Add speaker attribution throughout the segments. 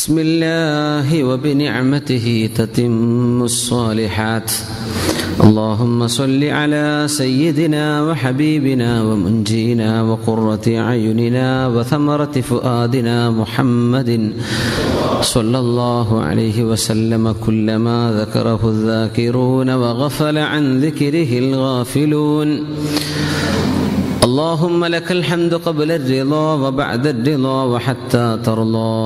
Speaker 1: بسم الله وبنعمته تتم الصالحات اللهم صل على سيدنا وحبيبنا ومنجينا وقرة أعيننا وثمرة فؤادنا محمد صلى الله عليه وسلم كلما ذكره الذاكرون وغفل عن ذكره الغافلون اللهم لك الحمد قبل الرضا وبعد الرضا وحتى ترضى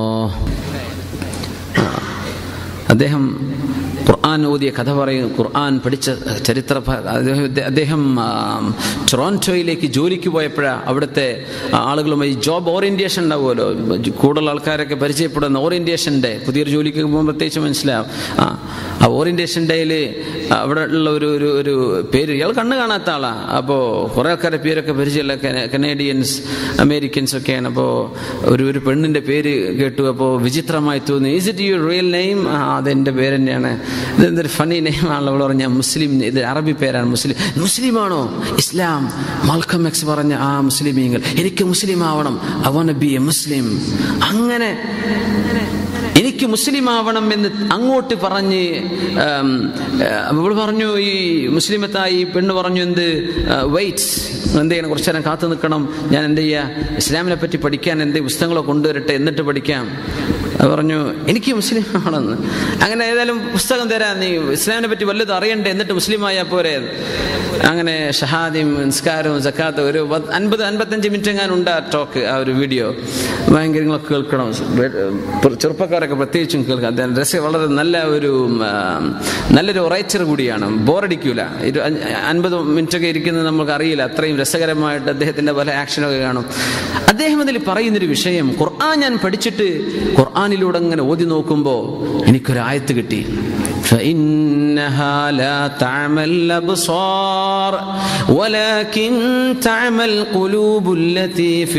Speaker 1: അദ്ദേഹം ഖുർആൻ ഓതിയ കഥ പറയും ഖുർആൻ പഠിച്ച ചരിത്ര അദ്ദേഹം അദ്ദേഹം ആ, ടൊറോണ്ടോയിലേക്ക് ജോലിക്ക് പോയപ്പോഴാണ് അവിടുത്തെ ആളുകളുമായി ജോബ് ഓറിയന്റേഷൻ ഉണ്ടാവുമല്ലോ കൂടുതൽ ആൾക്കാരൊക്കെ പരിചയപ്പെടുന്ന ഓറിയന്റേഷൻ ഡേ പുതിയൊരു ജോലിക്ക് പോകുമ്പോൾ പ്രത്യേകിച്ച് മനസ്സിലാവും ആ ആ ഓറിയന്റേഷൻ ഡേയിൽ അവിടെ ഉള്ള ഒരു ഒരു ഒരു പേര് ഇയാൾ കണ്ണ് കാണാത്ത ആളാ അപ്പോൾ കുറേ ആൾക്കാരുടെ പേരൊക്കെ പരിചയമുള്ള കന- കനേഡിയൻസ് അമേരിക്കൻസ് ഒക്കെയാണ് അപ്പോൾ ഒരു ഒരു പെണ്ണിന്റെ പേര് കേട്ടു അപ്പോൾ വിചിത്രമായി തോന്നി is it your real name ആ അതെന്റെ പേര് തന്നെയാണ് ഇതെന്തൊരു ഫണി നെയിം ആണല്ലോ അവൾ പറഞ്ഞ മുസ്ലിം ഇത് അറബി പേരാണ് മുസ്ലിം മുസ്ലിമാണോ ഇസ്ലാം മൽക്കം എക്സ് പറഞ്ഞ ആ മുസ്ലിമീങ്ങൾ എനിക്ക് മുസ്ലിം ആവണം I want be a Muslim അങ്ങനെ എനിക്ക് മുസ്ലിം ആവണം എന്ന് അങ്ങോട്ട് പറഞ്ഞ് ഉം, അവൾ പറഞ്ഞു ഈ മുസ്ലിമത്തായി ഈ പെണ്ണ് പറഞ്ഞു എന്ത് വെയിറ്റ് എന്ത് ചെയ്യണം കുറച്ചു നേരം കാത്തു നിൽക്കണം ഞാൻ എന്ത് ചെയ്യുക ഇസ്ലാമിനെ പറ്റി പഠിക്കാൻ എന്ത് പുസ്തകങ്ങളോ കൊണ്ടുവരട്ടെ എന്നിട്ട് പഠിക്കാം അത് പറഞ്ഞു എനിക്ക് മുസ്ലിം ആണെന്ന് അങ്ങനെ ഏതായാലും പുസ്തകം തരാം നീ ഇസ്ലാമിനെ പറ്റി വല്ലതും അറിയണ്ടേ എന്നിട്ട് മുസ്ലിം ആയാൽ പോരെ അങ്ങനെ ഷഹാദിയും നിസ്കാരവും സക്കാത്തും ഒരു പത്ത് അൻപത് അൻപത്തഞ്ച് മിനിറ്റ് എങ്ങാനും ഉണ്ട് ആ ടോക്ക് ആ ഒരു വീഡിയോ ഭയങ്കര നിങ്ങളൊക്കെ കേൾക്കണം ചെറുപ്പക്കാരൊക്കെ പ്രത്യേകിച്ചും കേൾക്കാം അദ്ദേഹം രസം വളരെ നല്ല ഒരു ആ, നല്ലൊരു റൈറ്റർ കൂടിയാണ് ബോറടിക്കൂല ഒരു അഞ്ച് അൻപത് മിനിറ്റ് ഒക്കെ ഇരിക്കുന്നത് നമുക്ക് അറിയില്ല അത്രയും രസകരമായിട്ട് അദ്ദേഹത്തിന്റെ പല ആക്ഷനൊക്കെ കാണും അദ്ദേഹം അതിൽ പറയുന്നൊരു വിഷയം ഖുർആൻ ഞാൻ പഠിച്ചിട്ട് ഖുർആനിലൂടെ അങ്ങനെ ഓതി നോക്കുമ്പോൾ എനിക്കൊരു ആയത്ത് കിട്ടി فإنها لا تعمى الأبصار ولكن تعمى القلوب التي في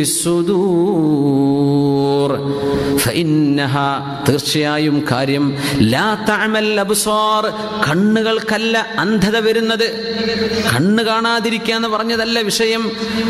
Speaker 1: الصدور فإنها തീർച്ചയായും കാര്യം ലാ തഅമൽ അബ്സാർ കണ്ണുകൾക്കല്ല അന്ധത വരുന്നത് കണ്ണ് കാണാതിരിക്കുക എന്ന് പറഞ്ഞതല്ല വിഷയം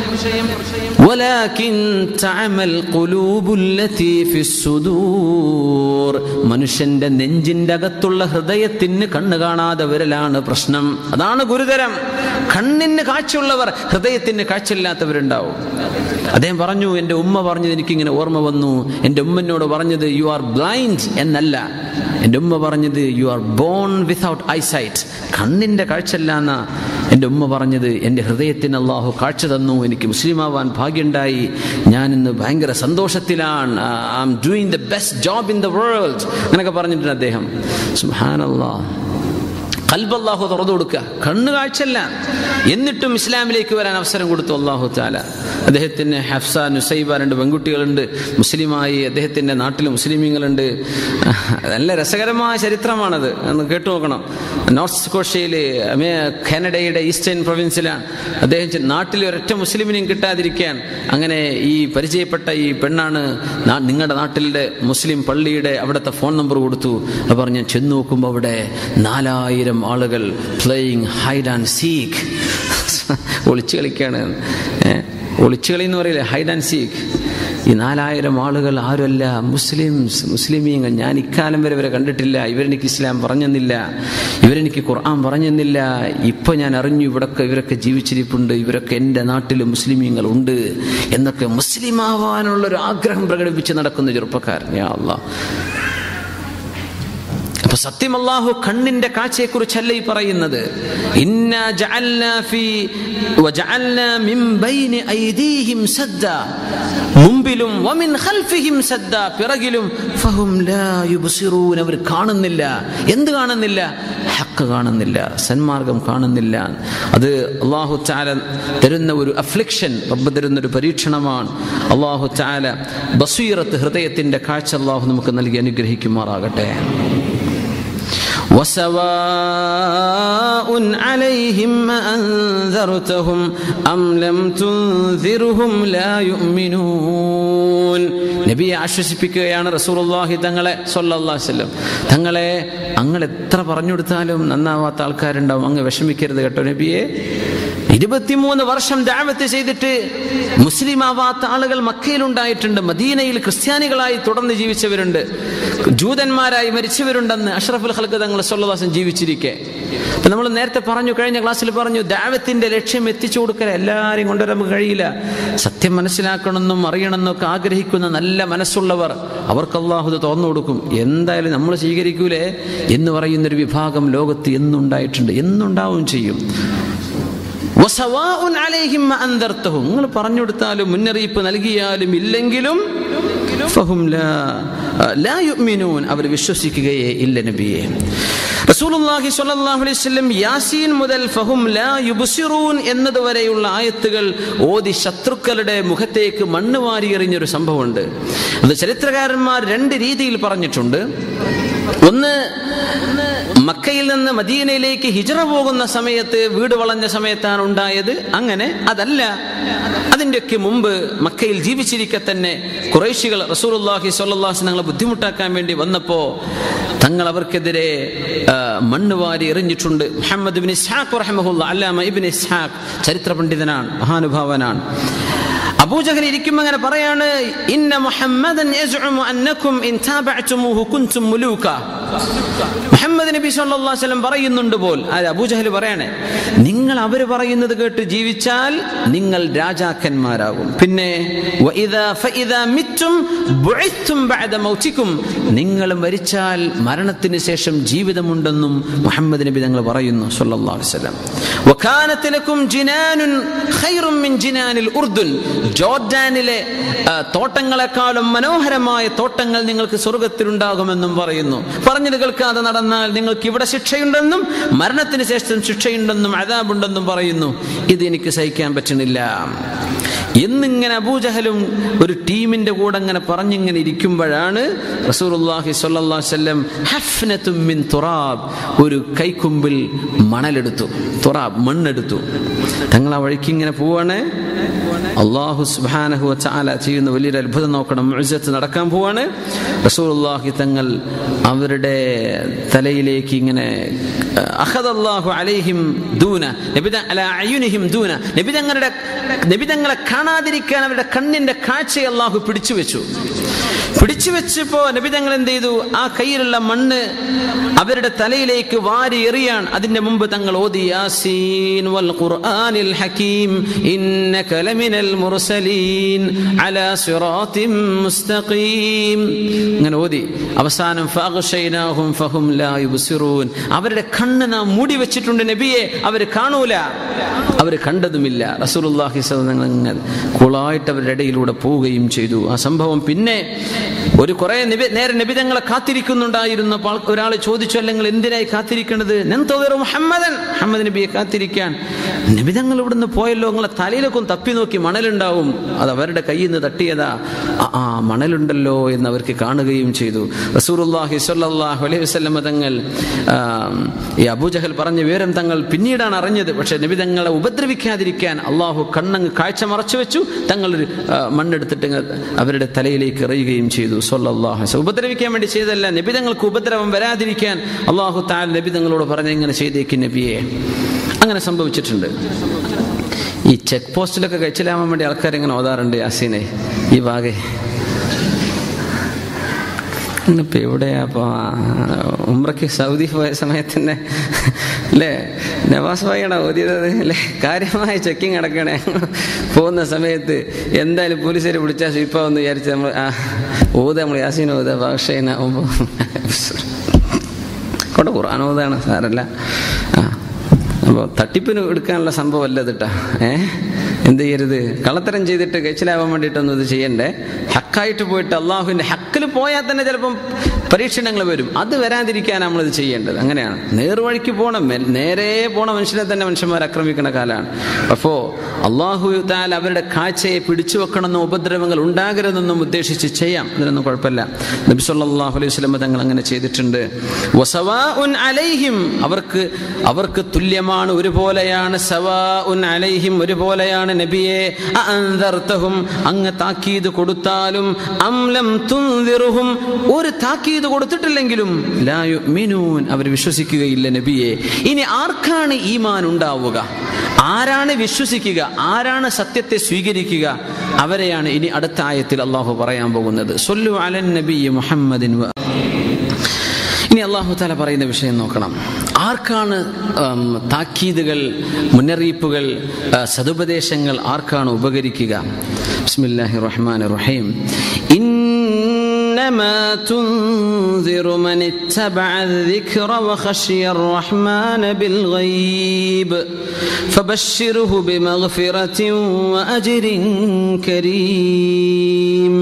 Speaker 1: ولكن تعمى القلوب التي في الصدور മനുഷ്യന്റെ നെഞ്ചിന്റെ അകത്തുള്ള ഹൃദയത്തിന് കണ്ണ് കാണാതെ വരലാണ് പ്രശ്നം അതാണ് ഗുരുതരം കണ്ണിന് കാഴ്ചയുള്ളവർ ഹൃദയത്തിന് കാഴ്ചയില്ലാത്തവരുണ്ടാവും അദ്ദേഹം പറഞ്ഞു എൻ്റെ ഉമ്മ പറഞ്ഞത് എനിക്കിങ്ങനെ ഓർമ്മ വന്നു എൻ്റെ ഉമ്മനോട് പറഞ്ഞത് യു ആർ ബ്ലൈൻഡ് എന്നല്ല എൻ്റെ ഉമ്മ പറഞ്ഞത് you are born without eyesight കണ്ണിൻ്റെ കാഴ്ചയല്ല എന്ന എൻ്റെ ഉമ്മ പറഞ്ഞത് എൻ്റെ ഹൃദയത്തിന് അള്ളാഹു കാഴ്ച തന്നു എനിക്ക് മുസ്ലിമാവാൻ ഭാഗ്യമുണ്ടായി ഞാൻ ഇന്ന് ഭയങ്കര സന്തോഷത്തിലാണ് I am doing the best job in the world അങ്ങനെയൊക്കെ പറഞ്ഞിട്ടുണ്ട് അദ്ദേഹം സുഹാനല്ലാ കൽബല്ലാഹു തുറന്നു കൊടുക്കുക കണ്ണ് കാഴ്ചല്ല എന്നിട്ടും ഇസ്ലാമിലേക്ക് വരാൻ അവസരം കൊടുത്തു അള്ളാഹു താല അദ്ദേഹത്തിന് ഹഫ്സ നുസൈബ രണ്ട് പെൺകുട്ടികളുണ്ട് മുസ്ലിമായി അദ്ദേഹത്തിന്റെ നാട്ടിൽ മുസ്ലിമീങ്ങളുണ്ട് നല്ല രസകരമായ ചരിത്രമാണത് ഒന്ന് കേട്ടു നോക്കണം നോർത്ത് സ്കോഷ്യയിൽ കാനഡയുടെ ഈസ്റ്റേൺ പ്രൊവിൻസിലാണ് അദ്ദേഹം ചെ- നാട്ടിൽ ഒരൊറ്റ മുസ്ലിമിനെയും കിട്ടാതിരിക്കാൻ അങ്ങനെ ഈ പരിചയപ്പെട്ട ഈ പെണ്ണാണ് നാ- നിങ്ങളുടെ നാട്ടിലെ മുസ്ലിം പള്ളിയുടെ അവിടുത്തെ ഫോൺ നമ്പർ കൊടുത്തു അത് പറഞ്ഞ് ഞാൻ ചെന്ന് നോക്കുമ്പോൾ അവിടെ നാലായിരം ആളുകൾ പ്ലേയിങ് ഹൈഡ് ആൻഡ് സീക്ക് ഒളിച്ചു കളിക്കാണ് ഏ, ഒളിച്ചു കളി എന്ന് പറയില്ലേ ഹൈഡ് ആൻഡ് സീക്ക് ഈ നാലായിരം ആളുകൾ ആരുമല്ല മുസ്ലിംസ് മുസ്ലിമീങ്ങൾ ഞാൻ ഇക്കാലം വരെ ഇവരെ കണ്ടിട്ടില്ല ഇവരെനിക്ക് ഇസ്ലാം പറഞ്ഞെന്നില്ല ഇവരെനിക്ക് ഖുർആൻ പറഞ്ഞെന്നില്ല ഇപ്പൊ ഞാൻ അറിഞ്ഞു ഇവിടൊക്കെ ഇവരൊക്കെ ജീവിച്ചിരിപ്പുണ്ട് ഇവരൊക്കെ എൻ്റെ നാട്ടിൽ മുസ്ലിമീങ്ങൾ ഉണ്ട് എന്നൊക്കെ മുസ്ലിം ആവാനുള്ള ഒരു ആഗ്രഹം പ്രകടിപ്പിച്ച് നടക്കുന്ന ചെറുപ്പക്കാരൻ യാ അല്ലാ അപ്പൊ സത്യം അല്ലാഹു കണ്ണിന്റെ കാഴ്ചയെ കുറിച്ചല്ല ഈ പറയുന്നത് ഇന്നാ ജഅൽനാ ഫീ വജഅൽനാ മിൻ ബൈനി ഐദീഹിം സദ്ദ മുമ്പിലും വമിൻ ഖൽഫിഹിം സദ്ദ പിറകിലും ഫഹും ലാ യുബ്സിറൂൻ അവർ കാണുന്നില്ല എന്ത് കാണുന്നില്ല ഹക്ക് കാണുന്നില്ല സന്മാർഗം കാണുന്നില്ല അത് അള്ളാഹു ചാല തരുന്ന ഒരു അഫ്ലിക്ഷൻ റബ്ബ് തരുന്ന ഒരു പരീക്ഷണമാണ് അള്ളാഹു ചാല ബസീറത്ത് ഹൃദയത്തിന്റെ കാഴ്ച അള്ളാഹു നമുക്ക് നൽകി അനുഗ്രഹിക്കുമാറാകട്ടെ وسواء عليهم أنذرتهم أم لم تنذرهم لا يؤمنون നബിയെ ആശ്വസിപ്പിക്കുകയാണ് റസൂലുള്ളാഹി തങ്ങളെ സല്ലല്ലാഹു അലൈഹി വസല്ലം തങ്ങളെ അങ്ങ് എത്ര പറഞ്ഞു കൊടുത്താലും നന്നാവാത്ത ആൾക്കാരുണ്ടാവും അങ്ങ് വിഷമിക്കരുത് കേട്ടോ നബിയെ ഇരുപത്തിമൂന്ന് വർഷം ദാവത്ത് ചെയ്തിട്ട് മുസ്ലിം ആവാത്ത ആളുകൾ മക്കയിലുണ്ടായിട്ടുണ്ട് മദീനയിൽ ക്രിസ്ത്യാനികളായി തുടർന്ന് ജീവിച്ചവരുണ്ട് ജൂതന്മാരായി മരിച്ചവരുണ്ടെന്ന് അഷ്റഫുൽ ഹൽക്ക് തങ്ങൾ സൊല്ലദാസൻ ജീവിച്ചിരിക്കെ അപ്പൊ നമ്മൾ നേരത്തെ പറഞ്ഞു കഴിഞ്ഞ ക്ലാസ്സിൽ പറഞ്ഞു ദാവത്തിന്റെ ലക്ഷ്യം എത്തിച്ചു കൊടുക്കൽ എല്ലാവരെയും കൊണ്ടുവരാൻ നമുക്ക് കഴിയില്ല സത്യം മനസ്സിലാക്കണമെന്നും അറിയണമെന്നും ഒക്കെ ആഗ്രഹിക്കുന്ന നല്ല മനസ്സുള്ളവർ അവർക്ക് അള്ളാഹുദ തുറന്നു കൊടുക്കും എന്തായാലും നമ്മൾ സ്വീകരിക്കൂലേ എന്ന് പറയുന്നൊരു വിഭാഗം ലോകത്ത് എന്നുണ്ടായിട്ടുണ്ട് എന്നുണ്ടാവും ചെയ്യും വസവാഉൻ അലൈഹിം മാ അൻദർതഹും നിങ്ങൾ പറഞ്ഞു കൊടുത്താലും മുന്നറിയിപ്പ് നൽകിയാലും ഇല്ലെങ്കിലും ഫഹും ലാ ലാ യുഅ്മിനൂൻ അവർ വിശ്വസിക്കുകയേ ഇല്ല നബിയെ റസൂലുള്ളാഹി സ്വല്ലല്ലാഹു അലൈഹി വസല്ലം യാസീൻ മുതൽ ഫഹും ലാ യുബ്സിറൂൻ എന്നതുവരെയുള്ള ആയത്തുകൾ ഓതി ശത്രുക്കളുടെ മുഖത്തേക്ക് മണ്ണ് വാരി എറിഞ്ഞൊരു സംഭവമുണ്ട് അത് ചരിത്രകാരന്മാർ രണ്ട് രീതിയിൽ പറഞ്ഞിട്ടുണ്ട് ഒന്ന് മക്കയിൽ നിന്ന് മദീനയിലേക്ക് ഹിജറ പോകുന്ന സമയത്ത് വീട് വളഞ്ഞ സമയത്താണ് ഉണ്ടായത് അങ്ങനെ അതല്ല അതിൻ്റെയൊക്കെ മുമ്പ് മക്കയിൽ ജീവിച്ചിരിക്കെ തന്നെ കുറേശികൾ റസൂലുള്ളാഹി സ്വല്ലല്ലാഹു തങ്ങളെ ബുദ്ധിമുട്ടാക്കാൻ വേണ്ടി വന്നപ്പോ തങ്ങൾ അവർക്കെതിരെ ആ, മണ്ണ് വാരി എറിഞ്ഞിട്ടുണ്ട് മുഹമ്മദ് ബിൻ ഇസ്ഹാഖ് റഹ്മഹുല്ല അല്ലാമ ഇബിൻ ഇസ്ഹാഖ് ചരിത്ര പണ്ഡിതനാണ് മഹാനുഭാവനാണ് അബൂജഹൽ ഇരിക്കുമ്പോൾ അങ്ങനെ പറയാണ് ഇന്ന മുഹമ്മദൻ യസ്ഉമു അന്നകും ഇൻ താബഅതുമൂഹു കുൻതും മുലൂക മുഹമ്മദ് നബി സല്ലല്ലാഹു അലൈഹി വസല്ലം പറയുന്നുണ്ട് പോൽ അത് അബൂജഹൽ പറയണേ നിങ്ങൾ അവർ പറയുന്നത് കേട്ട് ജീവിച്ചാൽ നിങ്ങൾ രാജാക്കന്മാരാകും പിന്നെ വഇദാ ഫഇദാ മിത്തും ബുഇത്തും ബഅദ മൗതിക്കും നിങ്ങൾ മരിച്ചാൽ മരണത്തിന് ശേഷം ജീവിതമുണ്ടെന്നും മുഹമ്മദ് നബി തങ്ങൾ പറയുന്നു സല്ലല്ലാഹു അലൈഹി വസല്ലം വകാനത് ലക്കും ജിനാനുൻ ഖൈറും മിൻ ജിനാനിൽ ഉർദുൻ ജോർഡാനിലെ ആ, തോട്ടങ്ങളെക്കാളും മനോഹരമായ തോട്ടങ്ങൾ നിങ്ങൾക്ക് സ്വർഗത്തിലുണ്ടാകുമെന്നും പറയുന്നു പറഞ്ഞത് കേൾക്കാതെ നടന്നാൽ നിങ്ങൾക്ക് ഇവിടെ ശിക്ഷയുണ്ടെന്നും മരണത്തിന് ശേഷം ശിക്ഷയുണ്ടെന്നും അതാബുണ്ടെന്നും പറയുന്നു ഇത് എനിക്ക് സഹിക്കാൻ പറ്റണില്ല എന്നിങ്ങനെ അബൂജഹലും ഒരു ടീമിന്റെ കൂടെ അങ്ങനെ പറഞ്ഞിങ്ങനെ ഇരിക്കുമ്പോഴാണ് റസൂലുള്ളാഹി സ്വല്ലല്ലാഹു അലൈഹി വസല്ലം ഹഫ്നത്തും മിൻ തുറാബ് ഒരു കൈക്കുമ്പിൽ മണലെടുത്തു തുറാബ് മണ്ണെടുത്തു തങ്ങൾ ആ വഴിക്ക് ഇങ്ങനെ പോവാണ് അള്ളാഹു സുബ്ഹാനഹു വതആല ചെയ്യുന്ന വലിയൊരു അത്ഭുതം നോക്കണം മുഅ്ജിസത്ത് നടക്കാൻ പോവാണ് റസൂലുള്ളാഹി തങ്ങൾ അവരുടെ തലയിലേക്ക് ഇങ്ങനെ അഖദല്ലാഹു അലൈഹിം ദൂന നബിത അല അയുനിഹിം ദൂന നബിതങ്ങളുടെ നബിതങ്ങളെ കാണാതിരിക്കാൻ അവരുടെ കണ്ണിന്റെ കാഴ്ച അള്ളാഹു പിടിച്ചു വെച്ചു പിടിച്ചു വെച്ചപ്പോ നബിതങ്ങൾ എന്ത് ചെയ്തു ആ കയ്യിലുള്ള മണ്ണ് അവരുടെ തലയിലേക്ക് വാരി എറിയാൻ അതിന്റെ മുമ്പ് തങ്ങൾ ഓതി യാസീൻ വൽ ഖുർആനിൽ ഹകീം ഇന്നക ലമിനൽ മുർസലീൻ അലാ സിറാത്തിൻ മുസ്തഖീം അങ്ങനെ ഓതി അവസാനം ഫഅഗ്ശൈനാഹും ഫഹും ലാ യുബ്സിറൂൻ അവരുടെ കണ്ണ് നാം മൂടി വെച്ചിട്ടുണ്ട് നബിയെ അവർ കാണൂല അവർ കണ്ടതുമില്ല റസൂലുള്ളാഹി സ്വല്ലല്ലാഹു അലൈഹി വസല്ലം കൂളായിട്ട് അവരുടെ ഇടയിലൂടെ പോവുകയും ചെയ്തു ആ സംഭവം പിന്നെ ഒരു കുറെ നിബി നേരെ നിബിതങ്ങളെ കാത്തിരിക്കുന്നുണ്ടായിരുന്നപ്പോൾ ഒരാൾ ചോദിച്ചു അല്ലെങ്കിൽ എന്തിനായി കാത്തിരിക്കേണ്ടത് നെന്തോവേറോ മുഹമ്മദൻ മുഹമ്മദ് നബിയെ കാത്തിരിക്കാൻ നിബിതങ്ങൾ ഇവിടുന്ന് പോയല്ലോ നിങ്ങളെ തലയിലൊക്കെ ഒന്ന് തപ്പി നോക്കി മണലുണ്ടാവും അത് അവരുടെ കയ്യിൽ നിന്ന് തട്ടിയതാ ആ, ആ മണലുണ്ടല്ലോ എന്ന് അവർക്ക് കാണുകയും ചെയ്തു റസൂറുല്ലാഹി സ്വല്ലല്ലാഹു അലൈഹി വസല്ലം തങ്ങൾ ആ, ഈ അബൂജഹൽ പറഞ്ഞ വിവരം തങ്ങൾ പിന്നീടാണ് അറിഞ്ഞത് പക്ഷെ നബിതങ്ങളെ ഉപദ്രവിക്കാതിരിക്കാൻ അള്ളാഹു കണ്ണങ്ങ് കാഴ്ച മറച്ചു വെച്ചു തങ്ങൾ ഒരു ആ, മണ്ണെടുത്തിട്ട് ഇങ്ങ് അവരുടെ തലയിലേക്ക് എറിയുകയും ചെയ്തു സല്ലല്ലാഹു അലൈഹി വസല്ലം. ഉപദ്രവിക്കാൻ വേണ്ടി ചെയ്തതല്ല നബിതങ്ങൾക്ക് ഉപദ്രവം വരാതിരിക്കാൻ അള്ളാഹു താൽ നബിതങ്ങളോട് പറഞ്ഞ ഇങ്ങനെ ചെയ്തേക്ക് നബിയെ അങ്ങനെ സംഭവിച്ചിട്ടുണ്ട് ഈ ചെക്ക് പോസ്റ്റിലൊക്കെ കഴിച്ചിലാവാൻ വേണ്ടി ആൾക്കാർ ഇങ്ങനെ ഓതാറുണ്ട് യാസീനെ ഈ ഭാഗേ ഇന്നിപ്പോ എവിടെയാ അപ്പൊ ഉമ്രക്ക് സൗദി പോയ സമയത്ത് തന്നെ അല്ലേ നവാസ് ഭായിയാണ് ഓതിയത് അല്ലേ കാര്യമായ ചെക്കിങ് നടക്കണേ പോകുന്ന സമയത്ത് എന്തായാലും പോലീസുകാർ പിടിച്ചാൽ സ്വീപ്പാവെന്ന് വിചാരിച്ച് നമ്മൾ ആ ഓത് നമ്മൾ യാസീൻ ഓത ഭാഷേനാവുമ്പോൾ കൊണ്ട് ഖുർആൻ ഓതാണ് സാരല്ല ആ അപ്പോൾ തട്ടിപ്പിന് എടുക്കാനുള്ള സംഭവം അല്ല ഇതിട്ടാ ഏ എന്ത് ചെയ്യരുത് കള്ളത്തരം ചെയ്തിട്ട് കഴിച്ചിലാവാൻ വേണ്ടിയിട്ടൊന്നും ഇത് ചെയ്യണ്ടേ ഹക്കായിട്ട് പോയിട്ട് അള്ളാഹുവിൻ്റെ ഹക്കിൽ പോയാൽ തന്നെ ചിലപ്പം പരീക്ഷണങ്ങൾ വരും അത് വരാതിരിക്കാൻ നമ്മളിത് ചെയ്യേണ്ടത് അങ്ങനെയാണ് നേർവഴിക്ക് പോകണം മെ- നേരെ പോണ മനുഷ്യനെ തന്നെ മനുഷ്യന്മാർ ആക്രമിക്കുന്ന കാലമാണ് അപ്പോൾ അള്ളാഹു താൽ അവരുടെ കാഴ്ചയെ പിടിച്ചു വെക്കണമെന്നും ഉപദ്രവങ്ങൾ ഉണ്ടാകരുതെന്നും ഉദ്ദേശിച്ച് ചെയ്യാം അതിനൊന്നും കുഴപ്പമില്ല നബി സല്ലല്ലാഹു അലൈഹി വസല്ലം തങ്ങൾ അങ്ങനെ ചെയ്തിട്ടുണ്ട് വസവാഉൻ അലൈഹിം അവർക്ക് അവർക്ക് തുല്യമാണ് ഒരുപോലെയാണ് സവാഉൻ അലൈഹിം ഒരുപോലെയാണ് നബിയെ അഅൻദർതഹും അങ്ങ് താക്കീത് കൊടുത്താലും അംലം തുൻദിറുഹും ഒരു താക്കീത് താക്കീത് കൊടുത്തിട്ടില്ലെങ്കിലും ലാ യുഅ്മിനൂൻ അവർ വിശ്വസിക്കുകയില്ല നബിയെ ഇനി ആർക്കാണ് ഈമാൻ ഉണ്ടാവുക ആരാണ് വിശ്വസിക്കുക ആരാണ് സത്യത്തെ സ്വീകരിക്കുക അവരെയാണ് ഇനി അടുത്ത ആയത്തിൽ അള്ളാഹു പറയാൻ പോകുന്നത് സൊല്ലു അലൻ നബി മുഹമ്മദിൻ വ ഇനി അള്ളാഹു താല പറയുന്ന വിഷയം നോക്കണം ആർക്കാണ് ഉം, താക്കീതുകൾ മുന്നറിയിപ്പുകൾ ആ, സതുപദേശങ്ങൾ ആർക്കാണ് ഉപകരിക്കുക ബിസ്മില്ലാഹി റഹ്മാൻ റഹീം إنما تنذر من اتبع الذكر وخشي الرحمن بالغيب فبشره بمغفرة وأجر كريم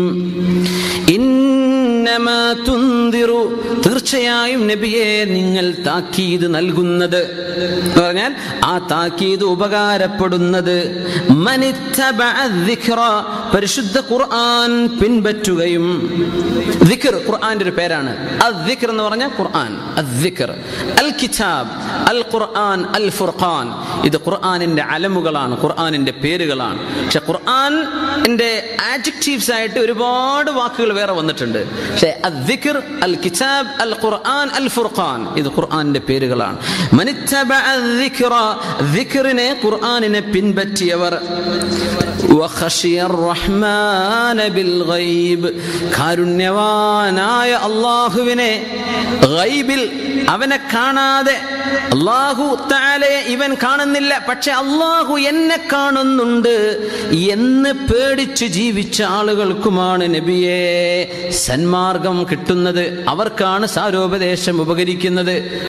Speaker 1: ഇന്നമാ തുന്തിറു തീർച്ചയായും നബിയെ നിങ്ങൾ താക്കീത് നൽകുന്നത് എന്ന് പറഞ്ഞാൽ ആ താക്കീത് ഉപകാരപ്പെടുന്നത് മനിത്തബഅ ദിക്റ, പരിശുദ്ധ ഖുർആൻ പിൻപറ്റുകയും ദിക്ർ ഖുർആന്റെ ഒരു പേരാണ് അദ്ദിക്ർ എന്ന് പറഞ്ഞാൽ ഖുർആൻ അദ്ദിക്ർ അൽ കിതാബ് അൽ ഖുർആൻ അൽ ഫുർഖാൻ ഇത് ഖുർആനിന്റെ അലമുകളാണ് ഖുർആനിന്റെ പേരുകളാണ് പക്ഷെ ഖുർആന്റെ ആഡ്ജക്റ്റീവ്സ് ആയിട്ട് ഒരുപാട് വാക്കുകൾ വേറെ വന്നിട്ടുണ്ട് പക്ഷേ അദ്ദിക്ർ അൽ കിതാബ് അൽ ഖുർആൻ അൽ ഫുർഖാൻ ഇത് ഖുർആനിന്റെ പേരുകളാണ് മനിത്തബഅ ദിക്റ, ദിക്റിനെ ഖുർആനിനെ പിൻപറ്റിയവർ وخشي الرحمن بالغيب കാരുണ്യവാനായ അള്ളാഹുവിനെ ഗൈബിൽ അവനെ കാണാതെ അള്ളാഹു താലെ ഇവൻ കാണുന്നില്ല പക്ഷെ അള്ളാഹു എന്നെ കാണുന്നുണ്ട് എന്ന് പേടിച്ച് ജീവിച്ച ആളുകൾക്കുമാണ് നബിയെ സന്മാർഗം കിട്ടുന്നത് അവർക്കാണ് സാരോപദേശം ഉപകരിക്കുന്നത്